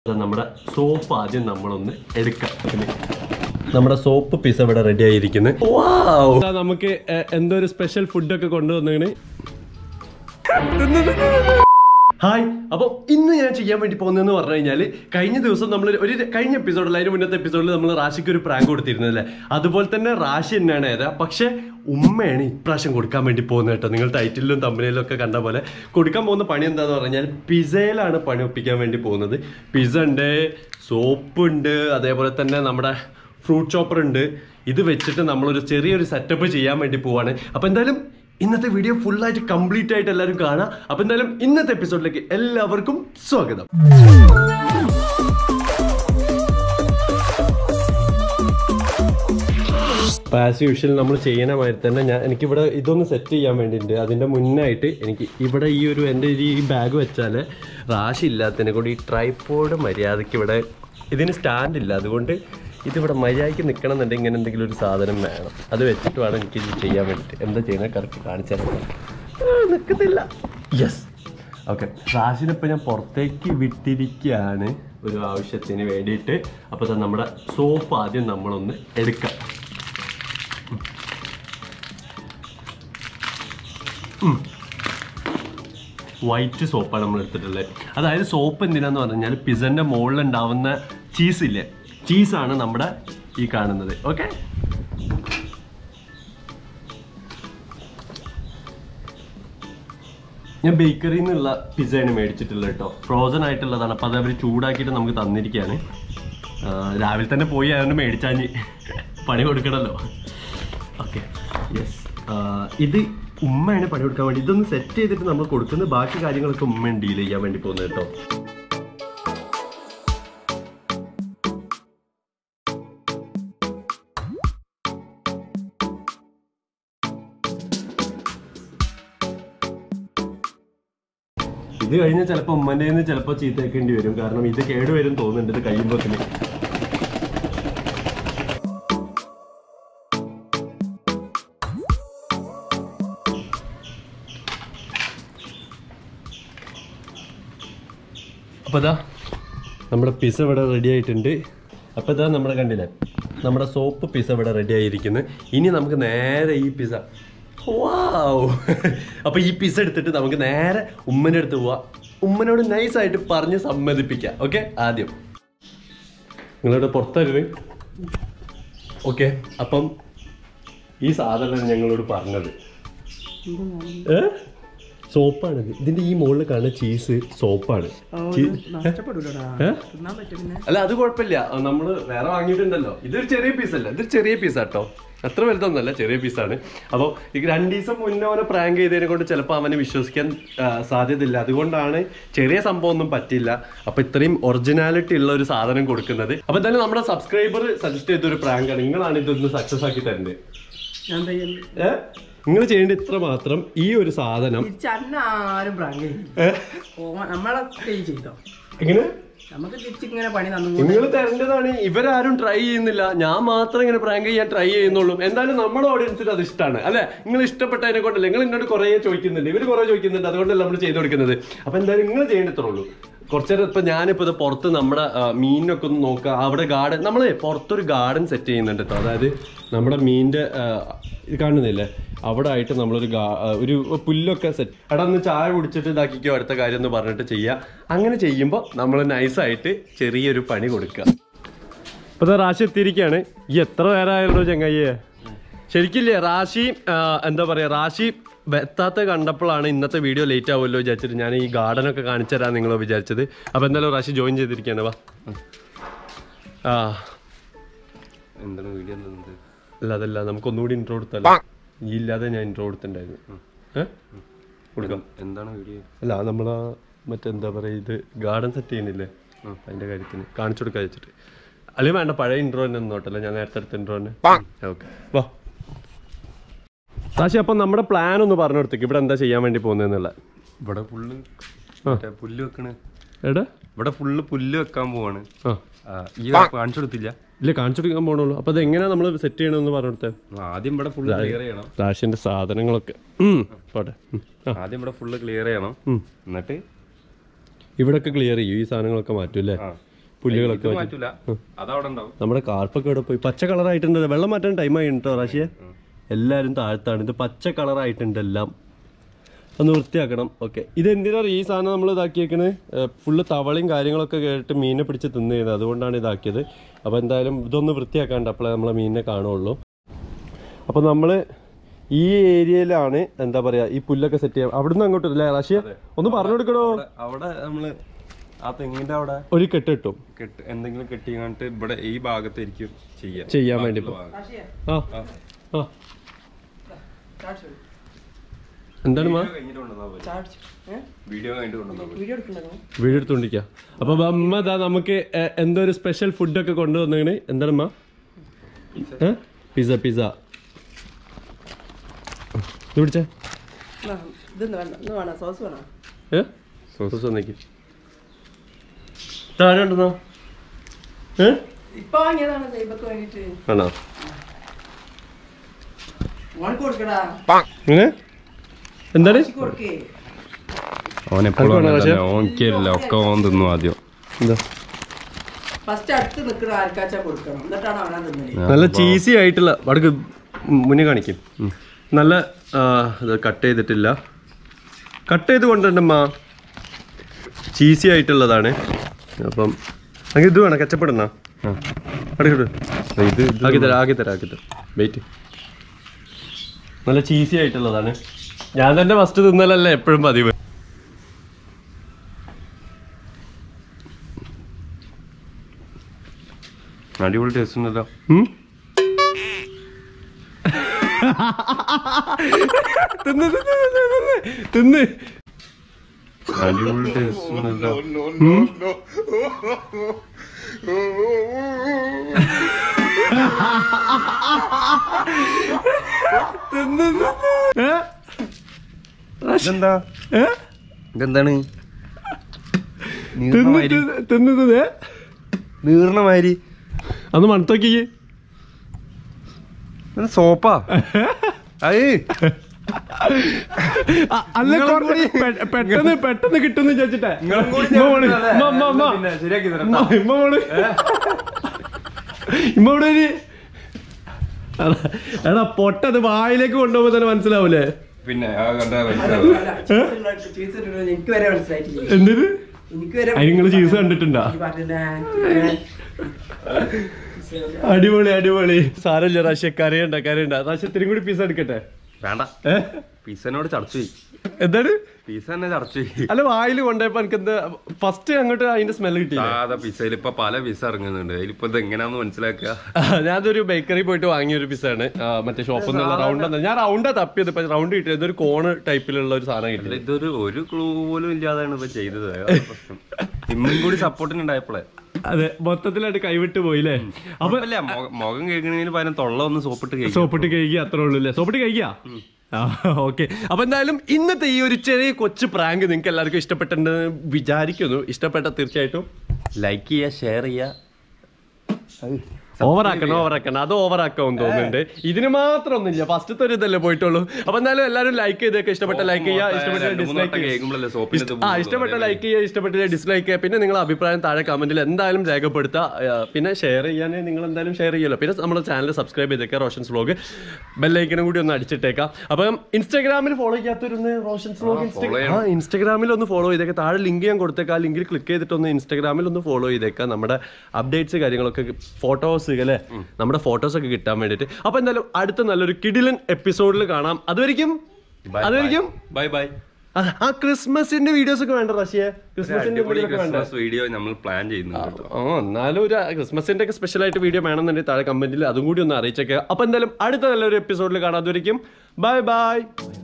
അത് നമ്മുടെ സോപ്പ് ആദ്യം നമ്മളൊന്ന് എടുക്കാം പിന്നെ നമ്മുടെ സോപ്പ് പീസ് ഇവിടെ റെഡി ആയിരിക്കുന്നത് നമുക്ക് എ- എന്തോ ഒരു സ്പെഷ്യൽ ഫുഡൊക്കെ കൊണ്ടുവന്നാണ് ഹായ് അപ്പോൾ ഇന്ന് ഞാൻ ചെയ്യാൻ വേണ്ടി പോകുന്നതെന്ന് പറഞ്ഞു കഴിഞ്ഞാൽ കഴിഞ്ഞ ദിവസം നമ്മൾ ഒരു കഴിഞ്ഞ എപ്പിസോഡിൽ അതിന് മുന്നത്തെ എപ്പിസോഡിൽ നമ്മൾ റാഷിക്ക് ഒരു പ്രാങ്ക് കൊടുത്തിരുന്നല്ലേ അതുപോലെ തന്നെ റാഷി തന്നെയാണ് ഏതാ പക്ഷെ ഉമ്മയാണ് ഇപ്രാവശ്യം കൊടുക്കാൻ വേണ്ടി പോകുന്നത് കേട്ടോ നിങ്ങൾ ടൈറ്റിലും തമ്പനിലും ഒക്കെ കണ്ട പോലെ കൊടുക്കാൻ പോകുന്ന പണി എന്താന്ന് പറഞ്ഞാൽ പിസയിലാണ് പണി ഒപ്പിക്കാൻ വേണ്ടി പോകുന്നത് പിസ ഉണ്ട് സോപ്പ് ഉണ്ട് അതേപോലെ തന്നെ നമ്മുടെ ഫ്രൂട്ട് ചോപ്പർ ഉണ്ട് ഇത് വെച്ചിട്ട് നമ്മളൊരു ചെറിയൊരു സെറ്റപ്പ് ചെയ്യാൻ വേണ്ടി പോവാണ് അപ്പോൾ എന്തായാലും ഇന്നത്തെ വീഡിയോ ഫുൾ ആയിട്ട് കംപ്ലീറ്റ് ആയിട്ട് എല്ലാവരും കാണാം അപ്പൊ എന്തായാലും ഇന്നത്തെ എപ്പിസോഡിലേക്ക് എല്ലാവർക്കും സ്വാഗതം ആസ് യൂഷ്വൽ നമ്മൾ ചെയ്യണ മാതിരി തന്നെ ഞാൻ എനിക്കിവിടെ ഇതൊന്ന് സെറ്റ് ചെയ്യാൻ വേണ്ടിയിട്ടുണ്ട് അതിൻ്റെ മുന്നായിട്ട് എനിക്ക് ഇവിടെ ഈ ഒരു എൻ്റെ ഈ ബാഗ് വെച്ചാൽ റാഷ് ഇല്ലാത്തതിനെ കൂടി ഈ ട്രൈപ്പോഡ് മര്യാദയ്ക്ക് ഇവിടെ ഇതിന് സ്റ്റാൻഡ് ഇല്ല അതുകൊണ്ട് ഇതിവിടെ മര്യാദയ്ക്ക് നിൽക്കണം എന്നുണ്ടെങ്കിൽ ഇങ്ങനെ എന്തെങ്കിലും ഒരു സാധനം വേണം അത് വെച്ചിട്ട് വേണം എനിക്ക് ഇത് ചെയ്യാൻ വേണ്ടിയിട്ട് എന്താ ചെയ്യുന്നത് കറക്റ്റ് കാണിച്ചാൽ നിൽക്കത്തില്ല യെസ് ഓക്കെ റാഷിനിപ്പോൾ ഞാൻ പുറത്തേക്ക് വിട്ടിരിക്കുകയാണ് ഒരു ആവശ്യത്തിന് വേണ്ടിയിട്ട് അപ്പോൾ ദാ നമ്മുടെ സോപ്പ് ആദ്യം നമ്മളൊന്ന് എടുക്കാം വൈറ്റ് സോപ്പാണ് നമ്മൾ എടുത്തിട്ടുള്ളത് അതായത് സോപ്പ് എന്തിനാന്ന് പറഞ്ഞു കഴിഞ്ഞാൽ പിസന്റെ മുകളിൽ ഉണ്ടാവുന്ന ചീസ് ഇല്ലേ ചീസാണ് നമ്മുടെ ഈ കാണുന്നത് ഓക്കെ ഞാൻ ബേക്കറിയിൽ നിന്നുള്ള പിസയാണ് മേടിച്ചിട്ടുള്ളത് കേട്ടോ ഫ്രോസൺ ആയിട്ടുള്ളതാണ് അപ്പോൾ അത് അവർ ചൂടാക്കിയിട്ട് നമുക്ക് തന്നിരിക്കുകയാണ് ആ, രാവിലെ തന്നെ പോയി അതുകൊണ്ട് മേടിച്ചാഞ്ഞ് പണി കൊടുക്കണമല്ലോ ഓക്കെ യെസ് ഇത് ഉമ്മയാണ് പണി കൊടുക്കാൻ വേണ്ടി ഇതൊന്ന് സെറ്റ് ചെയ്തിട്ട് നമ്മൾ കൊടുക്കുന്ന ബാക്കി കാര്യങ്ങളൊക്കെ ഉമ്മയാണ് ഡീൽ ചെയ്യാൻ വേണ്ടി പോകുന്നത് കേട്ടോ ഇത് കഴിഞ്ഞാൽ ചിലപ്പോൾ ഉമ്മൻ്റെ നിന്ന് ചിലപ്പോൾ ചീത്തയാക്കേണ്ടി വരും കാരണം ഇത് കേടുവരും തോന്നുന്നുണ്ട് ഇത് കഴിയുമ്പോഴത്തേന് അപ്പോൾ ഇതാ നമ്മുടെ പിസ ഇവിടെ റെഡി ആയിട്ടുണ്ട് അപ്പോൾ ഇതാ നമ്മുടെ കണ്ടില്ലേ നമ്മുടെ സോപ്പ് പിസ ഇവിടെ റെഡി ആയിരിക്കുന്നു ഇനി നമുക്ക് നേരെ ഈ പിസ വാവ് അപ്പോൾ ഈ പിസ എടുത്തിട്ട് നമുക്ക് നേരെ ഉമ്മൻ്റെ അടുത്ത് പോവാം ഉമ്മനോട് നൈസായിട്ട് പറഞ്ഞ് സമ്മതിപ്പിക്കാം ഓക്കെ ആദ്യം നിങ്ങളുടെ പുറത്തരുത് ഓക്കെ അപ്പം ഈ സാധനം ഞങ്ങളോട് പറഞ്ഞത് ഏ സോപ്പാണിത് ഇതിന്റെ ഈ മുകളിൽ കാണുന്ന ചീസ് സോപ്പാണ് ചീ- നഷ്ടപ്പെടൂലടാ ഏ? തിന്നാൻ പറ്റും പിന്നെ അല്ല അത് കുഴപ്പമില്ല നമ്മൾ വേറെ വാങ്ങിയിട്ടുണ്ടല്ലോ ഇതൊരു ചെറിയ പീസല്ല ഇതൊരു ചെറിയ പീസാട്ടോ അത്ര വലുതൊന്നല്ല ചെറിയ പീസാണ് അപ്പോൾ ഈ രണ്ട് ദിവസം മുന്നേ അവനെ പ്രാങ്ക് ചെയ്തതിനെ കൊണ്ട് ചിലപ്പോൾ അവനെ വിശ്വസിക്കാൻ ആ, സാധ്യതയില്ല അതുകൊണ്ടാണ് ചെറിയ സംഭവം ഒന്നും പറ്റില്ല അപ്പോൾ ഇത്രയും ഒറിജിനാലിറ്റി ഉള്ള ഒരു സാധനം കൊടുക്കുന്നത് അപ്പോൾ എന്തായാലും നമ്മുടെ സബ്സ്ക്രൈബർ സജസ്റ്റ് ചെയ്ത ഒരു പ്രാങ്കാണ് നിങ്ങളാണ് ഇതൊന്ന് സക്സസ് ആക്കി തരുന്നത് ഞാൻ തയ്യല് ഏഹ് നിങ്ങൾ ചെയ്യേണ്ട ഇത്ര മാത്രം ഈ ഒരു സാധനം തിരിച്ച് അന്ന ആരും പ്രാങ്ക് ഏഹ് നമ്മളെ കൈ ചെയ്തോ എങ്ങനെ നമുക്ക് തിരിച്ചിങ്ങനെ പണി തന്നു നിങ്ങൾ തരേണ്ടതാണ് ഇവരാരും ട്രൈ ചെയ്യുന്നില്ല ഞാൻ മാത്രം ഇങ്ങനെ പ്രാങ്ക് ചെയ്യാൻ ട്രൈ ചെയ്യുന്നുള്ളൂ എന്തായാലും നമ്മുടെ ഓഡിയൻസിന് അത് ഇഷ്ടമാണ് അല്ലെ നിങ്ങൾ ഇഷ്ടപ്പെട്ടതിനെ കൊണ്ടല്ലേ നിങ്ങൾ എന്നോട് കുറേ ചോദിക്കുന്നുണ്ട് ഇവർ കുറേ ചോദിക്കുന്നുണ്ട് അതുകൊണ്ടല്ല നമ്മൾ ചെയ്ത് കൊടുക്കുന്നത് അപ്പൊ എന്തായാലും നിങ്ങൾ ചെയ്യേണ്ടത്രേ ഉള്ളൂ കുറച്ചേരം ഇപ്പൊ ഞാനിപ്പോ ഇത് പുറത്ത് നമ്മുടെ ആ, മീനിനൊക്കെ ഒന്ന് നോക്കുക അവിടെ ഗാർഡൻ നമ്മൾ പുറത്തൊരു ഗാർഡൻ സെറ്റ് ചെയ്യുന്നുണ്ട് കേട്ടോ അതായത് നമ്മുടെ മീനിന്റെ ആ, ഇത് കാണുന്നില്ലേ അവിടെ ആയിട്ട് നമ്മളൊരു ഗാ- ആ, ഒരു പുല്ലൊക്കെ സെറ്റ് എടാ ഒന്ന് ചായ കുടിച്ചിട്ട് ഇതാക്കിക്കോ അടുത്ത കാര്യം എന്ന് പറഞ്ഞിട്ട് ചെയ്യുക അങ്ങനെ ചെയ്യുമ്പോൾ നമ്മൾ നൈസായിട്ട് ചെറിയൊരു പണി കൊടുക്കുക ഇപ്പൊ റാശി എത്തിയിരിക്കുകയാണ് ഈ എത്ര നേരമായല്ലോ ചങ്ങയ്യേ ശരിക്കില്ലേ റാശി ആ, എന്താ പറയാ റാശി എത്താത്ത കണ്ടപ്പോഴാണ് ഇന്നത്തെ വീഡിയോ ലേറ്റ് ആവുമല്ലോ വിചാരിച്ചിട്ട് ഞാൻ ഈ ഗാർഡൻ ഒക്കെ കാണിച്ചു തരാൻ നിങ്ങളോ വിചാരിച്ചത് അപ്പൊ എന്തായാലും റാശി ജോയിൻ ചെയ്തിരിക്കുകയാണ് വാ ആ എന്താണ് വീഡിയോ എന്നത് അല്ല അതല്ല നമുക്കൊന്നുകൂടി ഇൻട്രോ കൊടുത്തല്ലോ ഈ ഇല്ലാതെ ഞാൻ ഇൻട്രോ കൊടുത്തിട്ടുണ്ടായിരുന്നു ഏ കൊടുക്കാം എന്താണ് വീഡിയോ അല്ല നമ്മളാ മറ്റെന്താ പറയാ ഇത് ഗാർഡൻ സെറ്റ് ചെയ്യുന്നില്ലേ അതിന്റെ കാര്യത്തിന് കാണിച്ചു കൊടുക്കാൻ വെച്ചിട്ട് അല്ലെങ്കിൽ വേണ്ട പഴയ ഇൻട്രോ തന്നെ നോട്ടല്ലേ ഞാൻ നേരത്തെ എടുത്ത ഇൻട്രോ തന്നെ ഓക്കെ വാ സാശി അപ്പം നമ്മുടെ പ്ലാൻ ഒന്ന് പറഞ്ഞു കൊടുത്തേക്ക് ഇവിടെ എന്താ ചെയ്യാൻ വേണ്ടി പോകുന്നതെന്നുള്ള ഇവിടെ ഫുള്ള് ആ. മറ്റേ പുല്ല് വെക്കണ് എടാ ഇവിടെ ഫുള്ള് പുല്ല് വെക്കാൻ പോവാണ് ആ ആ, ഈ കാണിച്ചു കൊടുത്തില്ല ഇല്ല കാണിച്ചു കൊടുക്കാൻ പോകണുള്ളൂ അപ്പോൾ അത് എങ്ങനെയാ നമ്മൾ സെറ്റ് ചെയ്യണമെന്ന് പറഞ്ഞു കൊടുത്തേ ആദ്യം ഇവിടെ ഫുള്ള് ക്ലിയർ ചെയ്യണം റാഷിന്റെ സാധനങ്ങളൊക്കെ ഉം, പോട്ടെ ഉം, ആ ആദ്യം ഇവിടെ ഫുള്ള് ക്ലിയർ ചെയ്യണം ഉം. എന്നിട്ട് ഇവിടൊക്കെ ക്ലിയർ ചെയ്യും ഈ സാധനങ്ങളൊക്കെ മാറ്റും അല്ലേ ആ പുല്ലുകളൊക്കെ ഇത് മാറ്റി. മാറ്റൂല അതവിടെ ഉണ്ടാവും നമ്മുടെ കാർപ്പൊക്കെ ഇവിടെ പോയി പച്ച കളറായിട്ടുണ്ട് വെള്ളം മാറ്റാൻ ടൈം ആയി കേട്ടോ റാഷിയെ എല്ലാവരും താഴ്ത്താണ് ഇത് പച്ച കളറായിട്ടുണ്ട് എല്ലാം ഒന്ന് വൃത്തിയാക്കണം ഓക്കെ ഇത് എന്തിനാണ് ഈ സാധനം നമ്മൾ ഇതാക്കിയേക്കണ് ഫുള്ള് തവളയും കാര്യങ്ങളൊക്കെ കേട്ട് മീനെ പിടിച്ച് തിന്നു ചെയ്യുന്നത് അതുകൊണ്ടാണ് ഇതാക്കിയത് അപ്പോൾ എന്തായാലും ഇതൊന്ന് വൃത്തിയാക്കാണ്ട് അപ്പോഴേ നമ്മളെ മീനിനെ കാണുള്ളൂ അപ്പോൾ നമ്മൾ ഈ ഏരിയയിലാണ് എന്താ പറയാ ഈ പുല്ലൊക്കെ സെറ്റ് ചെയ്യാം അവിടുന്ന് അങ്ങോട്ട് അല്ലേ റാഷിയ ഒന്ന് പറഞ്ഞു കൊടുക്കണോ അവിടെ- അവിടെ നമ്മള് ആ തെങ്ങിന്റെ അവിടെ ഒരു കെട്ട് കിട്ടും കെട്ട് എന്തെങ്കിലും കെട്ടി കണ്ടിട്ട് ഇവിടെ ഈ ഭാഗത്തായിരിക്കും ചെയ്യാം ചെയ്യാൻ വേണ്ടി ബാക്കിയുള്ള ഭാഗം. റാഷിയെ, ആ ആ ചാടിച്ചോ. എന്താണ് മാ വീഡിയോ കഴിഞ്ഞിട്ട് കൊണ്ടുവന്നാ മതി. ചാടിച്ചോ. ഏ? വീഡിയോ കഴിഞ്ഞിട്ട് കൊണ്ടുവന്നാ മതി. വീഡിയോ എടുക്കണ്ടോ വീഡിയോ എടുത്തോണ്ടിരിക്കുക അപ്പൊ അമ്മ ദാ നമുക്ക് എ- എന്തോ ഒരു സ്പെഷ്യൽ ഫുഡൊക്കെ കൊണ്ടുവന്നേണ് എന്താണ് അമ്മ പിസ പിസ ഇത് പിടിച്ചേ ആ, ഇതൊന്നും വേണ്ട ഇന്ന് വേണം സോസ് വേണം ഏ സോസ് വന്നേക്ക് താഴെ ഉണ്ടെന്നോ ഏ ഇപ്പൊ വാങ്ങിയതാണ് സൈബക്ക് വേണ്ടിട്ട് ആണോ ഓനക്ക് കൊടുക്കടാ ഇങ്ങനെ എന്താണ് കൊടുക്കേ ഓൻ എപ്പോഴും അനക്ക് വേണോ അങ്ങനെ തന്നെ. ഓൻക്കില്ല ഒക്കെ ഓൻ തിന്നു ആദ്യം എന്താ ഫസ്റ്റ് അടുത്ത് നിൽക്കുന്ന ആൾക്കാച്ചാ കൊടുക്കണം എന്നിട്ടാണ് അവനാ തിന്നല് നല്ല ചീസി ആയിട്ടുള്ള വടക്ക് മുന്നേ കാണിക്കും നല്ല ആ, ഇത് കട്ട് ചെയ്തിട്ടില്ല കട്ട് ചെയ്ത് കൊണ്ടുണ്ടമ്മ ചീസി ആയിട്ടുള്ളതാണ് അപ്പം അങ്ങനെ ഇത് വേണം കച്ചപ്പെടുന്ന അടുക്കട്ട് ഇത് ആക്കി തരാം ആക്കി തരാം ആക്കി തരാം വെയിറ്റ് നല്ല ചീസി ആയിട്ടുള്ളതാണ് ഞാൻ തന്നെ ഫസ്റ്റ് തിന്നലല്ലേ എപ്പോഴും പതിവ് അടിപൊളി ടേസ്റ്റ് ഉണ്ടല്ലോ ഉം? തിന്ന് തിന്ന് തിന്ന് തിന്ന് തിന്ന് അടിപൊളി ടേസ്റ്റ് ഉണ്ടല്ലോ തിന്ന് തിന്ന്. ഏ? ഇതെന്താ ഏ? ഇതെന്താണ് തിന്ന് തിന്ന് തിന്ന് തിന്ന് ഏ? നീർണ മാതിരി അന്ന് മണത്തോക്കി സോപ്പാ അത് അല്ല കുറച്ച് പെ- പെട്ടെന്ന് പെട്ടെന്ന് കിട്ടുന്ന ചോദിച്ചിട്ടെ ഇമ്മ പോണ്. ഇമ്മ, ഇമ്മ, ഇമ്മ. ശരിയാക്കി തരാം ഇമ്മ, ഇമ്മ പോണ്. ഇമ്മ ഇവിടെ ഒരു എടാ പൊട്ടത് വായിലേക്ക് കൊണ്ടുപോകുമ്പോ തന്നെ മനസ്സിലാവൂലേ പിന്നെ ആ കണ്ടാ അല്ല, മനസ്സിലാവും ചീസ് ഉള്ള- ചീസ് ഇടുന്നത് എനിക്ക് വരെ മനസ്സിലായിട്ടില്ല എന്തിന് എനിക്ക് വരെ അതിന് നിങ്ങള് ചീസ് കണ്ടിട്ടുണ്ടാ ഈ പറഞ്ഞ അടിപൊളി അടിപൊളി സാരല്ല റാഷ്യ കറിയണ്ട കറിയണ്ട റാഷ്യ ഇത്തിരി കൂടി പീസ് എടുക്കട്ടെ വേണ്ട ഏ പിസനോട് ചർച്ച ചെയ്യും എന്താണ് പിസ തന്നെ ചർച്ച ചെയ്യും അല്ല വായിൽ കൊണ്ടുപോയപ്പോ എനിക്ക് എന്താ ഫസ്റ്റ് അങ്ങോട്ട് അതിന്റെ സ്മെല്ല് കിട്ടിയില്ല സാധാ പിസയിൽ ഇപ്പൊ പല പിസ ഇറങ്ങുന്നുണ്ട് അതിലിപ്പോ ഇത് എങ്ങനെയാന്ന് മനസ്സിലാക്കുക ഞാനതൊരു ബേക്കറി പോയിട്ട് വാങ്ങിയ ഒരു പിസാണ് മറ്റേ ഷോപ്പിൽ നിന്നുള്ള റൗണ്ട് ഞാൻ റൗണ്ടാ തപ്പിയത് ഇപ്പൊ റൗണ്ട് കിട്ടിയത് ഇതൊരു കോണ് ടൈപ്പിലുള്ള ഒരു സാധനം അല്ല, കിട്ടിയത് ഇതൊരു ഒരു ക്ലൂ പോലും ഇല്ലാതാണ് ഇപ്പൊ ചെയ്തത് അതാണ് പ്രശ്നം ഇമ്മും കൂടി സപ്പോർട്ടിന് ഉണ്ടായപ്പോളെ അതെ മൊത്തത്തിലായിട്ട് കൈവിട്ട് പോയില്ലേ അപ്പൊ അല്ല മുഖം കേൾക്കണതിന് പകരം തൊള്ള ഒന്ന് സോപ്പിട്ട് കഴിക്കും സോപ്പിട്ട് കഴിക്കുക അത്രേ ഉള്ളൂ അല്ലേ സോപ്പിട്ട് കഴിക്കുക ഓക്കെ അപ്പൊ എന്തായാലും ഇന്നത്തെ ഈ ഒരു ചെറിയ കൊച്ചു പ്രാങ്ക് നിങ്ങൾക്ക് എല്ലാവർക്കും ഇഷ്ടപ്പെട്ടെന്ന് വിചാരിക്കുന്നു ഇഷ്ടപ്പെട്ട തീർച്ചയായിട്ടും ലൈക്ക് ചെയ്യുക ഷെയർ ചെയ്യുക ഓവറാക്കണം ഓവറാക്കണം അത് ഓവറാക്കാവും തോന്നുന്നുണ്ട് ഇതിന് മാത്രം ഒന്നുമില്ല ഫസ്റ്റത്തെ ഒരു ഇതല്ലേ പോയിട്ടുള്ളൂ അപ്പൊ എന്തായാലും എല്ലാവരും ലൈക്ക് ചെയ്തൊക്കെ ഇഷ്ടപ്പെട്ട ലൈക്ക് ചെയ്യുക ഇഷ്ടപ്പെട്ട ഡിസ്ലൈക്ക് കേൾക്കുമ്പോഴല്ലേ സോപ്പിന് ഇത് ആ ഇഷ്ടപ്പെട്ട ലൈക്ക് ചെയ്യുക ഇഷ്ടപ്പെട്ടില്ല ഡിസ്ലൈക്ക് ചെയ്യുക പിന്നെ നിങ്ങളുടെ അഭിപ്രായം താഴെ കമന്റിൽ എന്തായാലും രേഖപ്പെടുത്തുക ആ, പിന്നെ ഷെയർ ചെയ്യാൻ നിങ്ങൾ എന്തായാലും ഷെയർ ചെയ്യുമല്ലോ പിന്നെ നമ്മുടെ ചാനൽ സബ്സ്ക്രൈബ് ചെയ്തേക്കുക റോഷൻസ് വ്ലോഗ് ബെല്ലൈക്കനും കൂടി ഒന്ന് അടിച്ചിട്ടേക്കാം അപ്പം ഇൻസ്റ്റാഗ്രാമിൽ ഫോളോ ചെയ്യാത്തൊരുന്ന് റോഷൻസ് വ്ലോഗ് ആ ഇൻസ്റ്റാഗ്രാമിൽ ഒന്ന് ഫോളോ ചെയ്തേക്കാം താഴെ ലിങ്ക് ഞാൻ കൊടുത്തേക്കാം ആ ലിങ്കിൽ ക്ലിക്ക് ചെയ്തിട്ടൊന്ന് ഇൻസ്റ്റാഗ്രാമിൽ ഒന്ന് ഫോളോ ചെയ്തേക്കാം നമ്മുടെ അപ്ഡേറ്റ്സ് കാര്യങ്ങളൊക്കെ ഫോട്ടോസ് അല്ലേ നമ്മുടെ ഫോട്ടോസ് ഒക്കെ കിട്ടാൻ വേണ്ടിയിട്ട് അപ്പൊ എന്തായാലും അടുത്ത നല്ലൊരു കിടിലൻ എപ്പിസോഡിൽ കാണാം അതുവരെയും അതുവരെയും ബൈ ബൈ ആ, ആ ക്രിസ്മസിന്റെ വീഡിയോസ് ഒക്കെ വേണ്ട റഷ്യ ക്രിസ്മസിന്റെ അടിപൊളി വീഡിയോ വേണ്ട ക്രിസ്മസ് വീഡിയോ നമ്മൾ പ്ലാൻ ചെയ്യുന്നുണ്ട് കേട്ടോ. ആ എന്നാലും ഒരു ക്രിസ്മസിന്റെ ഒക്കെ സ്പെഷ്യൽ ആയിട്ട് വീഡിയോ വേണമെന്നുണ്ടെങ്കിൽ താഴെ കമന്റിൽ അതും കൂടി ഒന്ന് അറിയിച്ചേക്കുക അപ്പൊ എന്തായാലും അടുത്ത നല്ലൊരു എപ്പിസോഡിൽ കാണാം അതുവരെയും ബൈ ബൈ